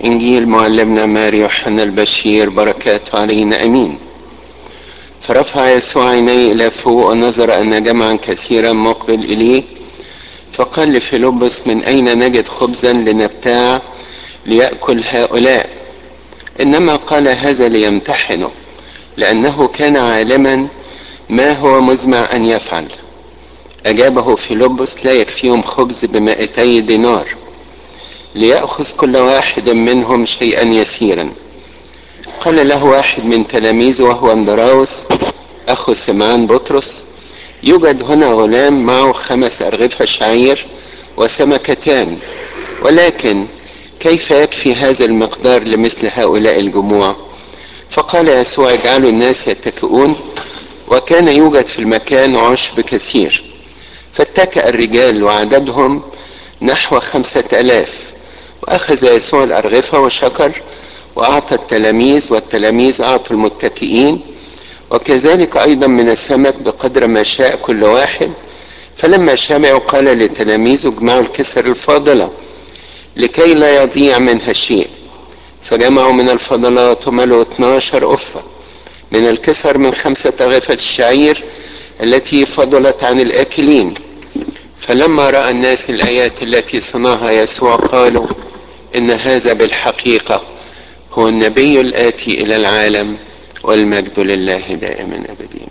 إنجيل معلمنا ماري يوحنا البشير بركاته علينا أمين فرفع يسوع عينيه إلى فوق ونظر أن جمعا كثيرا مقبل إليه فقال لفيلبس من أين نجد خبزا لنبتاع ليأكل هؤلاء إنما قال هذا ليمتحنه لأنه كان عالما ما هو مزمع أن يفعل أجابه فيلبس لا يكفيهم خبز بمائتي دينار ليأخذ كل واحد منهم شيئا يسيرا قال له واحد من تلاميذه وهو اندراوس أخو سمعان بطرس يوجد هنا غلام معه خمس أرغفة شعير وسمكتان ولكن كيف يكفي هذا المقدار لمثل هؤلاء الجموع فقال يسوع اجعلوا الناس يتكئون وكان يوجد في المكان عشب كثير فاتكأ الرجال وعددهم نحو خمسة ألاف وأخذ يسوع الأرغفة وشكر وأعطى التلاميذ والتلاميذ أعطوا المتكئين وكذلك أيضا من السمك بقدر ما شاء كل واحد فلما شبعوا قال لتلاميذه اجمعوا الكسر الفاضلة لكي لا يضيع منها شيء فجمعوا من الفضلات وملوا 12 أفة من الكسر من خمسة أغفة الشعير التي فضلت عن الآكلين فلما رأى الناس الآيات التي صنعها يسوع قالوا إن هذا بالحقيقة هو النبي الآتي إلى العالم والمجد لله دائما أبدين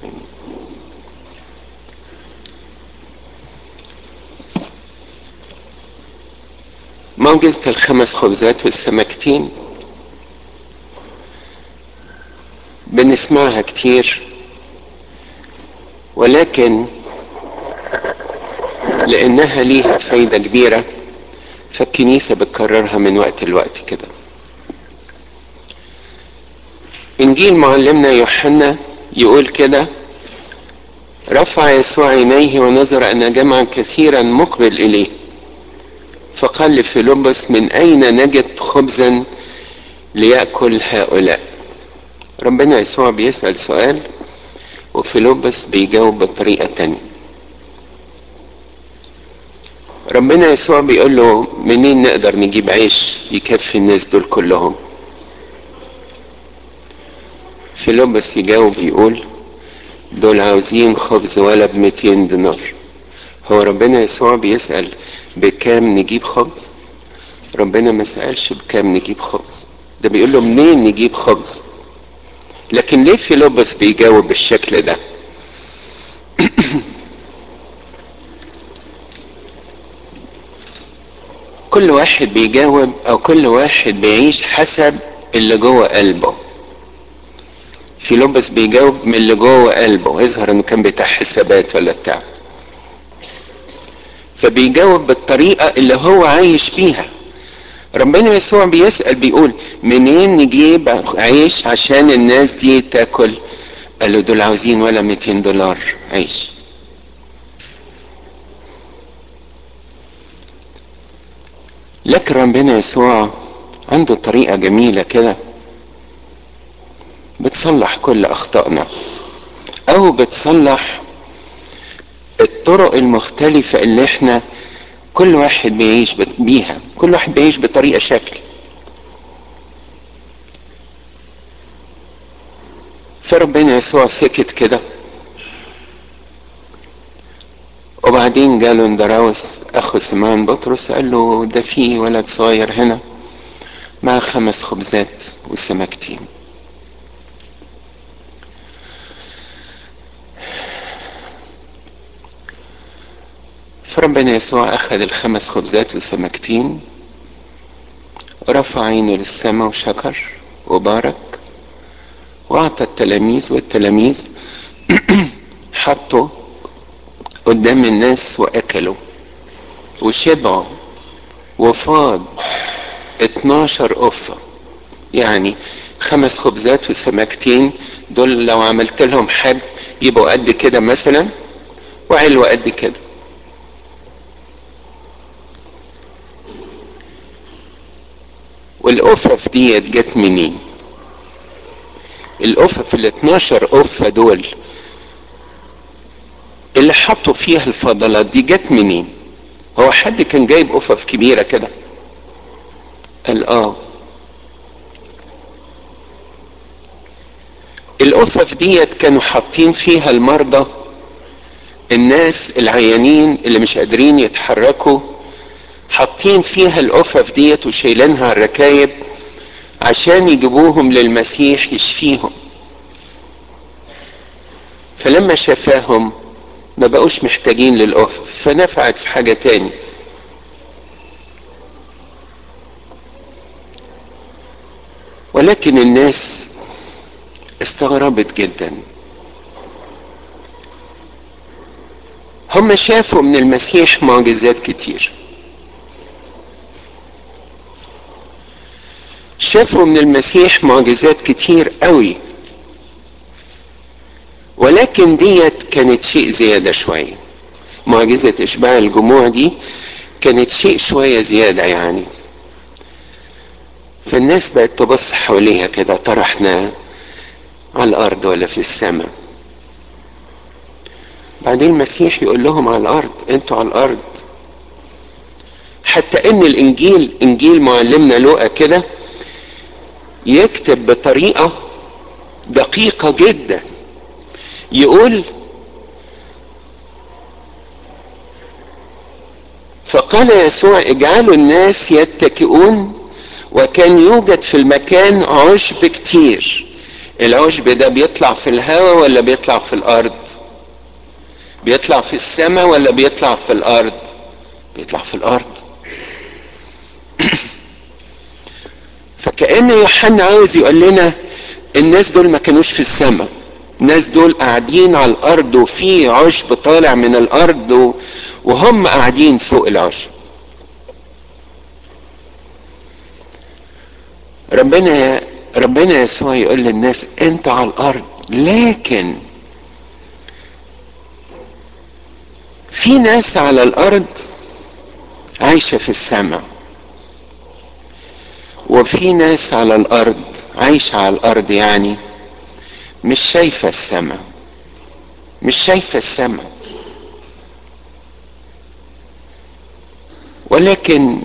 معجزة الخمس خبزات والسمكتين بنسمعها كتير ولكن لانها ليها فايده كبيره فالكنيسه بتكررها من وقت لوقت كده انجيل معلمنا يوحنا يقول كده رفع يسوع عينيه ونظر ان جمعا كثيرا مقبل اليه فقال لفيلبس من اين نجد خبزا ليأكل هؤلاء ربنا يسوع بيسأل سؤال وفيلبس بيجاوب بطريقة تانية ربنا يسوع بيقول له منين نقدر نجيب عيش يكفي الناس دول كلهم فيلبس يجاوب يقول دول عاوزين خبز ولا ب 200 دينار هو ربنا يسوع بيسأل بكام نجيب خبز ربنا ما سألش بكام نجيب خبز ده بيقول له منين نجيب خبز لكن ليه فيلبس بيجاوب بالشكل ده كل واحد بيجاوب او كل واحد بيعيش حسب اللي جوه قلبه فيلبس بيجاوب من اللي جوه قلبه يظهر انه كان بتاع حسابات ولا بتاع فبيجاوب بالطريقه اللي هو عايش بيها ربنا يسوع بيسأل بيقول منين نجيب عيش عشان الناس دي تاكل قال له دول عاوزين ولا 200 دولار عيش لكن ربنا يسوع عنده طريقة جميلة كده بتصلح كل أخطائنا أو بتصلح الطرق المختلفة اللي احنا كل واحد بيعيش بيها كل واحد بيعيش بطريقة شكل فربنا يسوع سكت كده وبعدين جاله اندراوس اخو سمعان بطرس قال له ده في ولد صغير هنا مع خمس خبزات وسمكتين فربنا يسوع أخذ الخمس خبزات والسمكتين رفع عينه للسماء وشكر وبارك وأعطى التلاميذ والتلاميذ حطوا قدام الناس وأكلوا وشبعوا وفاض 12 قفة يعني خمس خبزات وسمكتين دول لو عملت لهم حد يبقوا قد كده مثلا وعلوة قد كده والأفف ديت جت منين الأفف ال 12 أفة دول اللي حطوا فيها الفضلات دي جت منين هو حد كان جايب أفف كبيرة كده قال اه الأفف ديت كانوا حاطين فيها المرضى الناس العيانين اللي مش قادرين يتحركوا حاطين فيها الأفف ديت وشايلينها على الركايب عشان يجيبوهم للمسيح يشفيهم فلما شفاهم ما بقوش محتاجين للأفف فنفعت في حاجة تاني ولكن الناس استغربت جدا هم شافوا من المسيح معجزات كتير شافوا من المسيح معجزات كتير قوي ولكن ديت كانت شيء زيادة شوية معجزة إشباع الجموع دي كانت شيء شوية زيادة يعني فالناس بقت تبص حواليها كده طرحنا على الأرض ولا في السماء بعدين المسيح يقول لهم على الأرض انتوا على الأرض حتى ان الانجيل انجيل معلمنا لوقا كده يكتب بطريقة دقيقة جدا يقول فقال يسوع اجعلوا الناس يتكئون وكان يوجد في المكان عشب كتير العشب ده بيطلع في الهواء ولا بيطلع في الارض بيطلع في السماء ولا بيطلع في الارض بيطلع في الارض فكأن يوحنا عاوز يقول لنا الناس دول ما كانوش في السماء الناس دول قاعدين على الارض وفي عشب طالع من الارض وهم قاعدين فوق العشب ربنا ربنا يسوع يقول للناس انتوا على الارض لكن في ناس على الارض عايشه في السماء وفي ناس على الارض عايشه على الارض يعني مش شايفه السماء مش شايفه السماء ولكن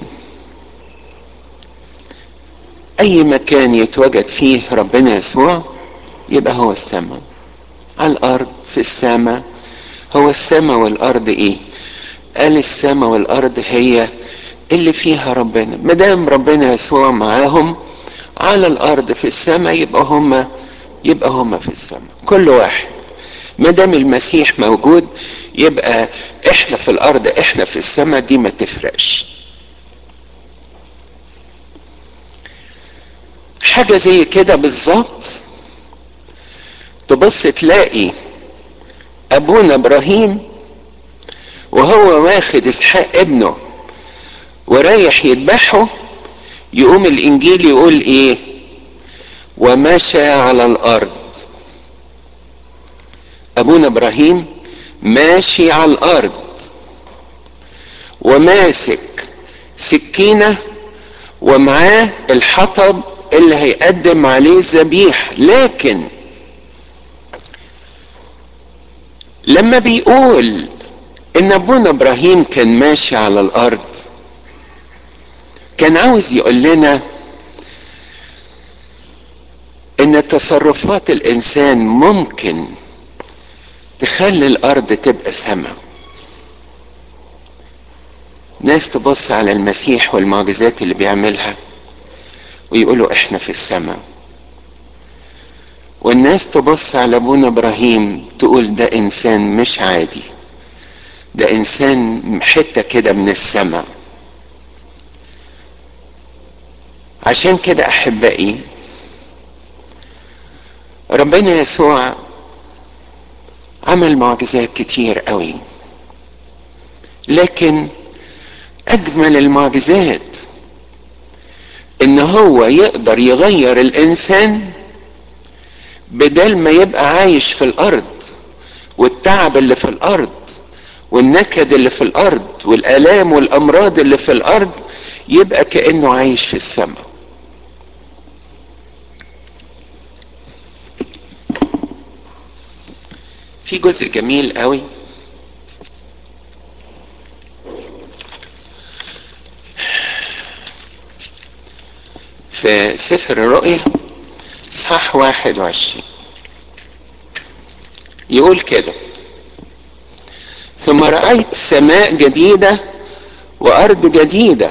اي مكان يتوجد فيه ربنا يسوع يبقى هو السماء على الارض في السماء هو السماء والارض ايه قال السماء والارض هي اللي فيها ربنا ما دام ربنا يسوع معاهم على الارض في السماء يبقى هم يبقى هم في السماء كل واحد ما دام المسيح موجود يبقى احنا في الارض احنا في السماء دي ما تفرقش حاجة زي كده بالظبط تبص تلاقي ابونا ابراهيم وهو واخد اسحاق ابنه ورايح يذبحه يقوم الانجيل يقول ايه ومشى على الارض ابونا ابراهيم ماشي على الارض وماسك سكينه ومعاه الحطب اللي هيقدم عليه الذبيح لكن لما بيقول ان ابونا ابراهيم كان ماشي على الارض كان عاوز يقول لنا ان تصرفات الانسان ممكن تخلي الارض تبقى سماء ناس تبص على المسيح والمعجزات اللي بيعملها ويقولوا احنا في السماء والناس تبص على ابونا ابراهيم تقول ده انسان مش عادي ده انسان حته كده من السماء عشان كده احبائي ربنا يسوع عمل معجزات كتير قوي لكن اجمل المعجزات ان هو يقدر يغير الانسان بدل ما يبقى عايش في الارض والتعب اللي في الارض والنكد اللي في الارض والالام والامراض اللي في الارض يبقى كانه عايش في السماء في جزء جميل قوي في سفر الرؤيا اصحاح 21 يقول كده ثم رأيت سماء جديدة وأرض جديدة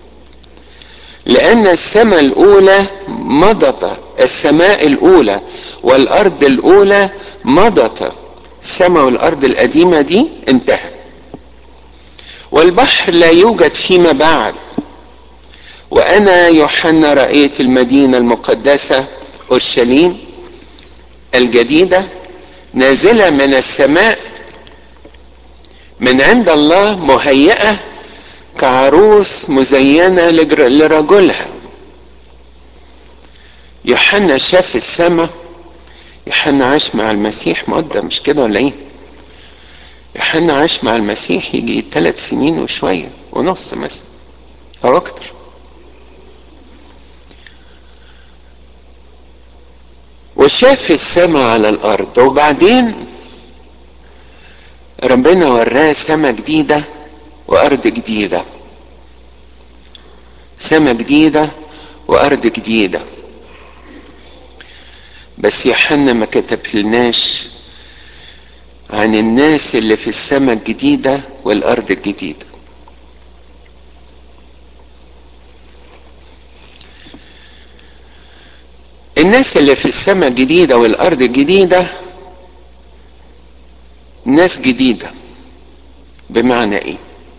لأن السماء الأولى مضت السماء الأولى والأرض الأولى مضت السماء والأرض القديمة دي انتهت والبحر لا يوجد فيما بعد وأنا يوحنا رأيت المدينة المقدسة أورشليم الجديدة نازلة من السماء من عند الله مهيئة كعروس مزينة لرجلها يوحنا شاف السماء يوحنا عاش مع المسيح مدة مش كده ولا ايه يوحنا عاش مع المسيح يجي ثلاث سنين وشوية ونص مثلا أو أكتر وشاف السماء على الأرض وبعدين ربنا وراه سماء جديدة وأرض جديدة سماء جديدة وأرض جديدة بس يوحنا ما كتبلناش عن الناس اللي في السماء الجديدة والأرض الجديدة الناس اللي في السماء الجديدة والأرض الجديدة ناس جديدة بمعنى ايه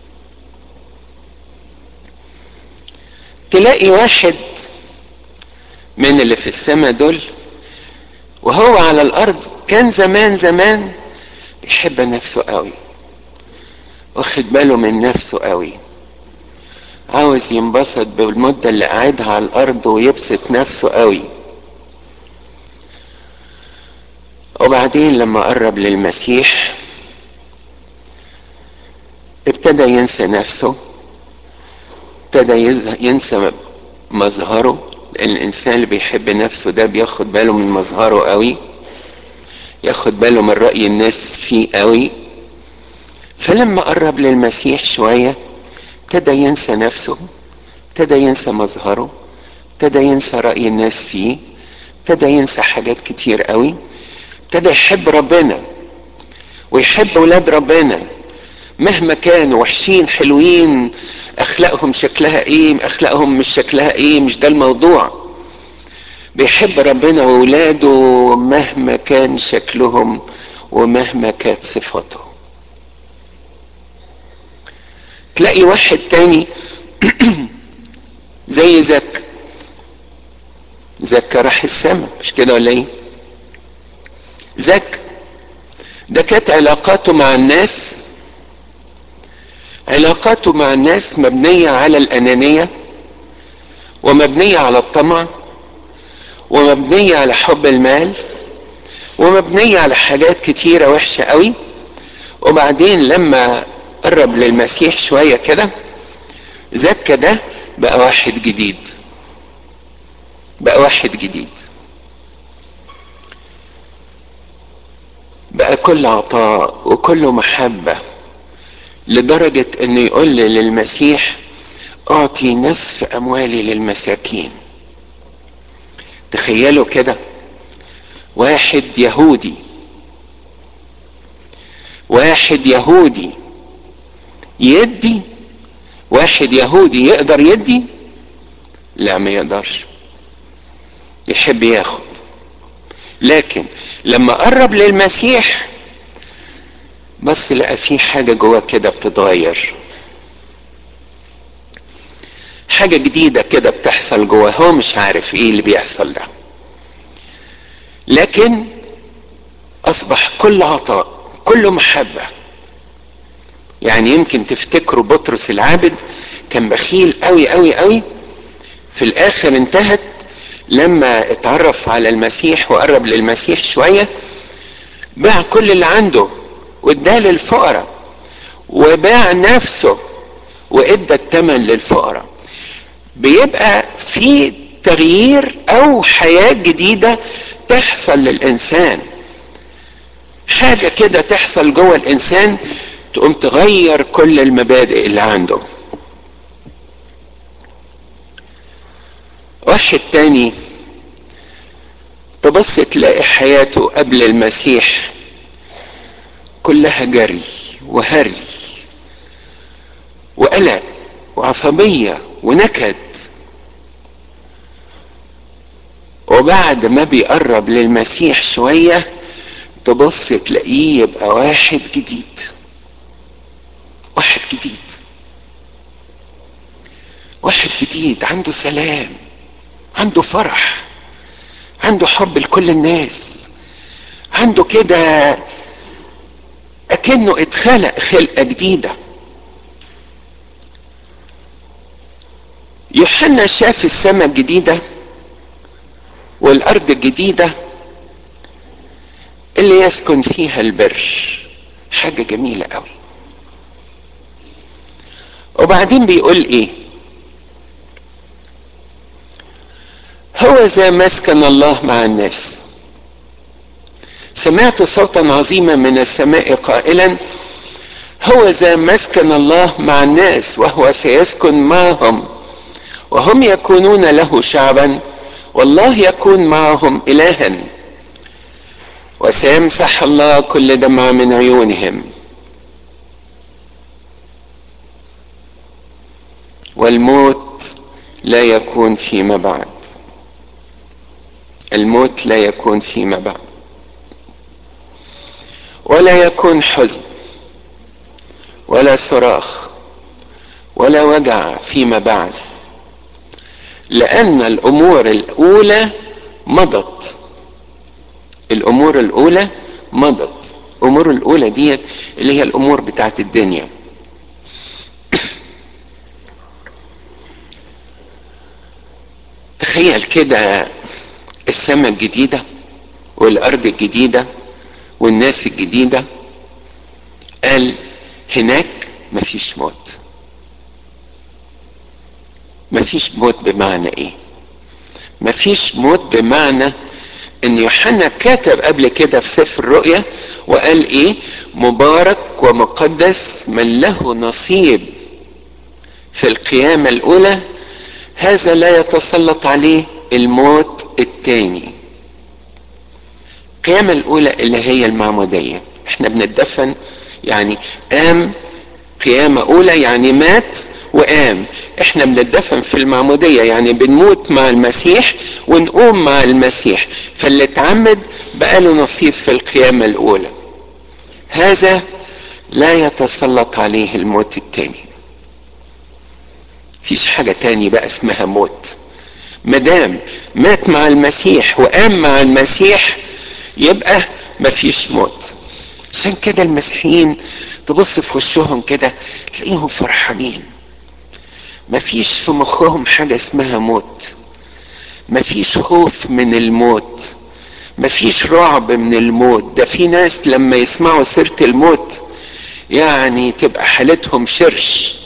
تلاقي واحد من اللي في السماء دول وهو على الارض كان زمان زمان بيحب نفسه قوي واخد باله من نفسه قوي عاوز ينبسط بالمدة اللي قاعدها على الارض ويبسط نفسه قوي وبعدين لما قرب للمسيح ابتدى ينسى نفسه ابتدى ينسى مظهره لان الانسان اللي بيحب نفسه ده بياخد باله من مظهره قوي ياخد باله من راي الناس فيه قوي فلما قرب للمسيح شويه ابتدى ينسى نفسه ابتدى ينسى مظهره ابتدى ينسى راي الناس فيه ابتدى ينسى حاجات كتير قوي ابتدى يحب ربنا ويحب ولاد ربنا مهما كانوا وحشين حلوين اخلاقهم شكلها ايه اخلاقهم مش شكلها ايه مش ده الموضوع بيحب ربنا وولاده مهما كان شكلهم ومهما كانت صفاتهم تلاقي واحد تاني زي زك زكى راح السما مش كده ولا ايه زك ده كانت علاقاته مع الناس علاقاته مع الناس مبنية على الأنانية ومبنية على الطمع ومبنية على حب المال ومبنية على حاجات كتيرة وحشة قوي وبعدين لما قرب للمسيح شوية كده زكى ده بقى واحد جديد بقى واحد جديد بقى كل عطاء وكل محبه لدرجة انه يقول لي للمسيح اعطي نصف اموالي للمساكين تخيلوا كده واحد يهودي واحد يهودي يدي واحد يهودي يقدر يدي لا ما يقدرش يحب ياخد لكن لما قرب للمسيح بس لقى في حاجة جواه كده بتتغير حاجة جديدة كده بتحصل جواه هو مش عارف ايه اللي بيحصل ده لكن اصبح كل عطاء كله محبة يعني يمكن تفتكروا بطرس العابد كان بخيل قوي قوي قوي في الاخر انتهت لما اتعرف على المسيح وقرب للمسيح شوية باع كل اللي عنده واداه للفقراء وباع نفسه وادى الثمن للفقراء بيبقى في تغيير او حياة جديدة تحصل للانسان حاجة كده تحصل جوه الانسان تقوم تغير كل المبادئ اللي عنده واحد تاني تبص تلاقي حياته قبل المسيح كلها جري وهري وقلق وعصبية ونكد وبعد ما بيقرب للمسيح شوية تبص تلاقيه يبقى واحد جديد واحد جديد واحد جديد عنده سلام عنده فرح عنده حب لكل الناس عنده كده اكنه اتخلق خلقه جديده يوحنا شاف السماء الجديده والارض الجديده اللي يسكن فيها البر حاجه جميله قوي وبعدين بيقول ايه هو ذا مسكن الله مع الناس سمعت صوتا عظيما من السماء قائلا هو ذا مسكن الله مع الناس وهو سيسكن معهم وهم يكونون له شعبا والله يكون معهم الها وسيمسح الله كل دمع من عيونهم والموت لا يكون فيما بعد الموت لا يكون فيما بعد ولا يكون حزن ولا صراخ ولا وجع فيما بعد لان الامور الاولى مضت الامور الاولى مضت الامور الاولى ديت اللي هي الامور بتاعت الدنيا تخيل كده السماء الجديدة والأرض الجديدة والناس الجديدة قال هناك مفيش موت مفيش موت بمعنى ايه مفيش موت بمعنى ان يوحنا كتب قبل كده في سفر الرؤيا وقال ايه مبارك ومقدس من له نصيب في القيامة الأولى هذا لا يتسلط عليه الموت الثاني القيامة الأولى اللي هي المعمودية احنا بنتدفن يعني قام قيامة أولى يعني مات وقام احنا بنتدفن في المعمودية يعني بنموت مع المسيح ونقوم مع المسيح فاللي اتعمد بقى له نصيب في القيامة الأولى هذا لا يتسلط عليه الموت الثاني فيش حاجة تاني بقى اسمها موت مدام مات مع المسيح وقام مع المسيح يبقى مفيش موت عشان كده المسيحيين تبص في وشهم كده تلاقيهم فرحانين مفيش في مخهم حاجة اسمها موت مفيش خوف من الموت مفيش رعب من الموت ده في ناس لما يسمعوا سيرة الموت يعني تبقى حالتهم شرش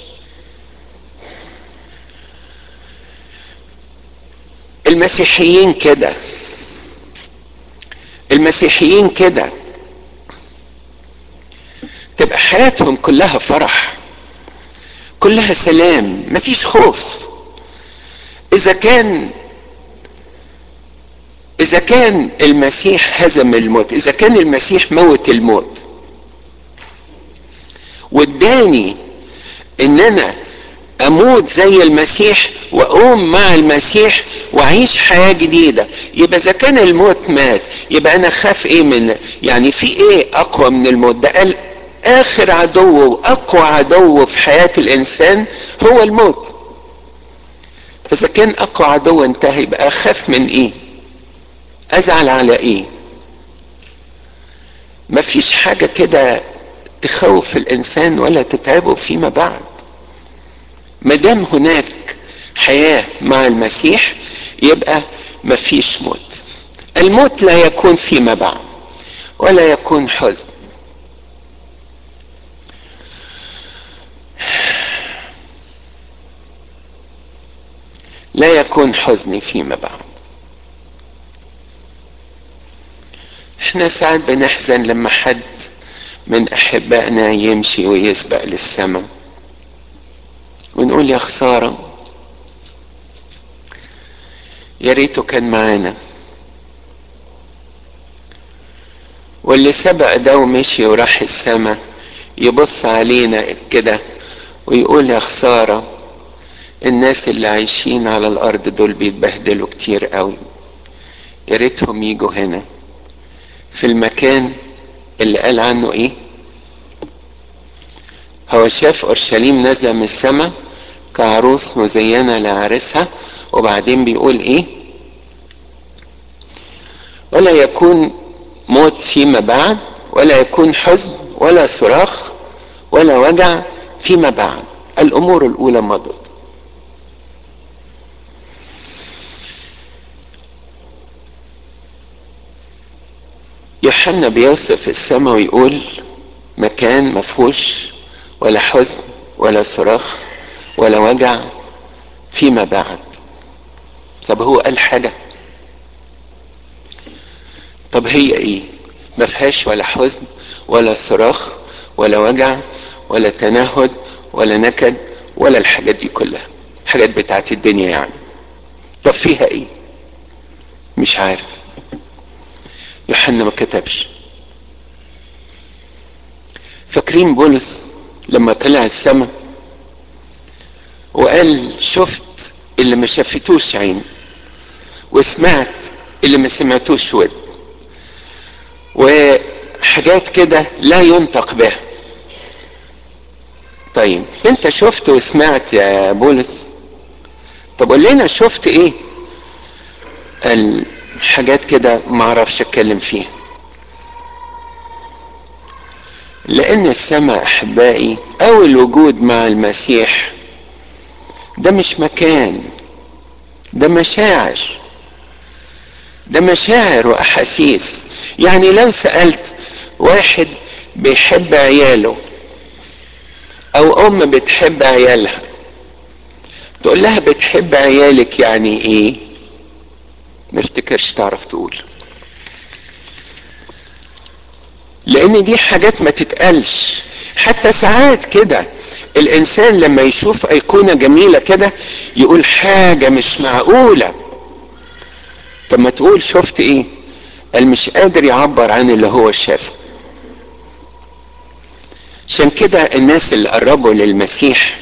المسيحيين كده المسيحيين كده تبقى حياتهم كلها فرح كلها سلام مفيش خوف اذا كان اذا كان المسيح هزم الموت اذا كان المسيح موت الموت واداني ان انا اموت زي المسيح واقوم مع المسيح واعيش حياه جديده يبقى اذا كان الموت مات يبقى انا خاف ايه من يعني في ايه اقوى من الموت ده قال اخر عدو واقوى عدو في حياه الانسان هو الموت فاذا كان اقوى عدو انتهى يبقى اخاف من ايه ازعل على ايه مفيش حاجه كده تخوف الانسان ولا تتعبه فيما بعد ما دام هناك حياه مع المسيح يبقى مفيش موت الموت لا يكون فيما بعد ولا يكون حزن لا يكون حزن فيما بعد احنا ساعات بنحزن لما حد من احبائنا يمشي ويسبق للسماء ونقول يا خساره يا ريته كان معانا واللي سبق ده ومشي وراح السما يبص علينا كده ويقول يا خسارة الناس اللي عايشين على الأرض دول بيتبهدلوا كتير قوي يا ريتهم يجوا هنا في المكان اللي قال عنه ايه هو شاف اورشليم نازله من السماء كعروس مزينه لعريسها وبعدين بيقول ايه ولا يكون موت فيما بعد ولا يكون حزن ولا صراخ ولا وجع فيما بعد الامور الاولى مضت يوحنا بيوصف السماء ويقول مكان مفهوش ولا حزن ولا صراخ ولا وجع فيما بعد طب هو قال حاجة طب هي ايه ما فيهاش ولا حزن ولا صراخ ولا وجع ولا تنهد ولا نكد ولا الحاجات دي كلها حاجات بتاعت الدنيا يعني طب فيها ايه مش عارف يوحنا ما كتبش فاكرين بولس لما طلع السماء وقال شفت اللي ما شافتوش عين وسمعت اللي ما سمعتوش ود وحاجات كده لا ينطق بها طيب انت شفت وسمعت يا بولس طب قول لنا شفت ايه قال حاجات كده ما اعرفش اتكلم فيها لان السماء احبائي او الوجود مع المسيح ده مش مكان ده مشاعر ده مشاعر واحاسيس يعني لو سالت واحد بيحب عياله او ام بتحب عيالها تقول لها بتحب عيالك يعني ايه ما افتكرش تعرف تقول لان دي حاجات ما تتقالش حتى ساعات كده الانسان لما يشوف ايقونه جميله كده يقول حاجه مش معقوله طب ما تقول شفت ايه قال مش قادر يعبر عن اللي هو شافه عشان كده الناس اللي قربوا للمسيح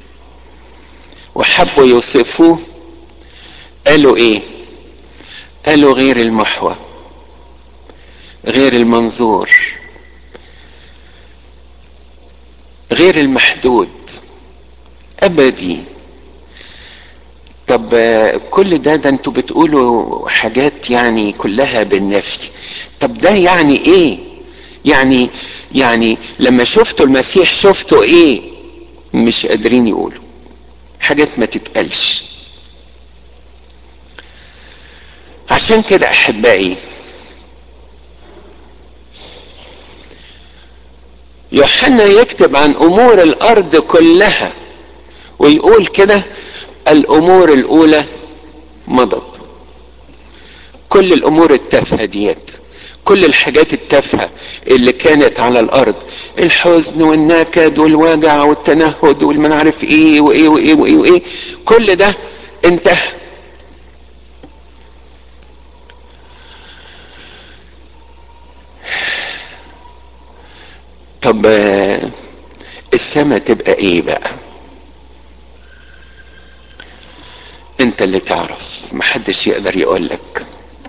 وحبوا يوصفوه قالوا ايه قالوا غير المحور غير المنظور غير المحدود ابدي طب كل ده ده انتوا بتقولوا حاجات يعني كلها بالنفي طب ده يعني ايه يعني يعني لما شفتوا المسيح شفتوا ايه مش قادرين يقولوا حاجات ما تتقالش عشان كده احبائي يوحنا يكتب عن امور الارض كلها ويقول كده الامور الاولى مضت كل الامور التافهه ديت كل الحاجات التافهه اللي كانت على الارض الحزن والنكد والوجع والتنهد والمن عارف ايه وايه وايه وايه وايه كل ده انتهى طب السما تبقى ايه بقى انت اللي تعرف محدش يقدر يقولك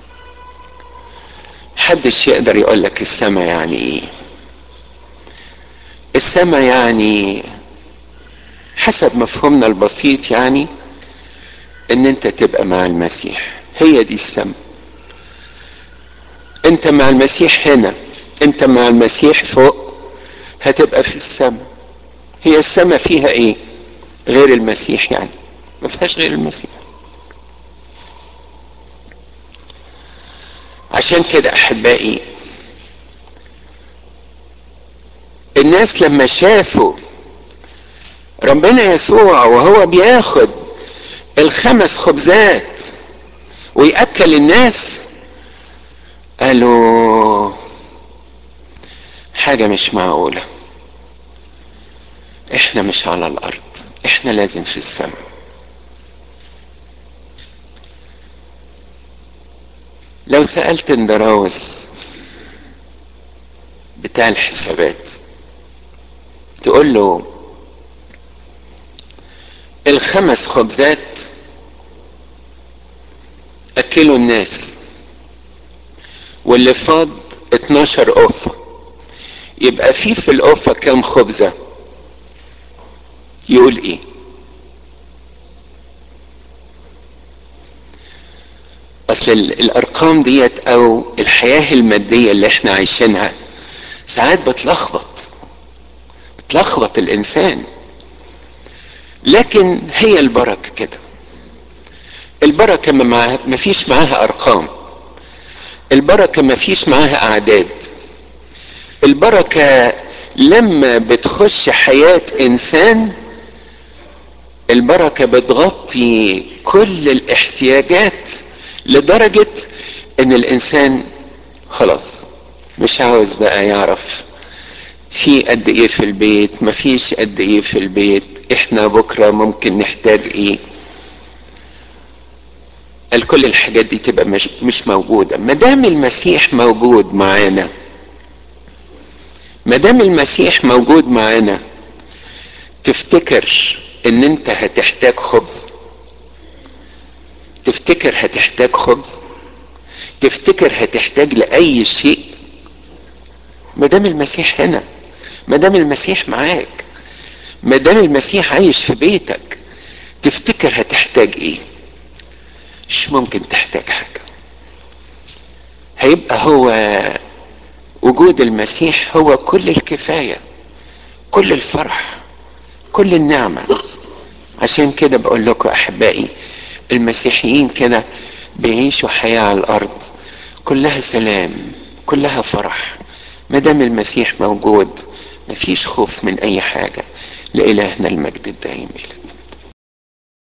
محدش يقدر يقولك السما يعني ايه السما يعني حسب مفهومنا البسيط يعني ان انت تبقى مع المسيح هي دي السما انت مع المسيح هنا انت مع المسيح فوق هتبقى في السماء هي السماء فيها ايه غير المسيح يعني ما فيهاش غير المسيح عشان كده احبائي الناس لما شافوا ربنا يسوع وهو بياخد الخمس خبزات ويأكل الناس قالوا حاجة مش معقولة احنا مش على الارض احنا لازم في السماء لو سألت اندراوس بتاع الحسابات تقول له الخمس خبزات اكلوا الناس واللي فاض 12 قفة يبقى في في القفة كام خبزة يقول ايه اصل الارقام ديت او الحياة المادية اللي احنا عايشينها ساعات بتلخبط بتلخبط الانسان لكن هي البركة كده البركة ما فيش معاها ارقام البركة ما فيش معاها اعداد البركة لما بتخش حياة انسان البركة بتغطي كل الاحتياجات لدرجة ان الانسان خلاص مش عاوز بقى يعرف في قد ايه في البيت مفيش قد ايه في البيت احنا بكرة ممكن نحتاج ايه قال كل الحاجات دي تبقى مش, مش موجودة مدام المسيح موجود معانا مدام المسيح موجود معانا تفتكر ان انت هتحتاج خبز تفتكر هتحتاج خبز تفتكر هتحتاج لاي شيء مدام المسيح هنا مدام المسيح معاك مدام المسيح عايش في بيتك تفتكر هتحتاج ايه مش ممكن تحتاج حاجه هيبقى هو وجود المسيح هو كل الكفايه كل الفرح كل النعمه عشان كده بقول لكم احبائي المسيحيين كده بيعيشوا حياه على الارض كلها سلام كلها فرح ما دام المسيح موجود مفيش خوف من اي حاجه لالهنا المجد الدائم الى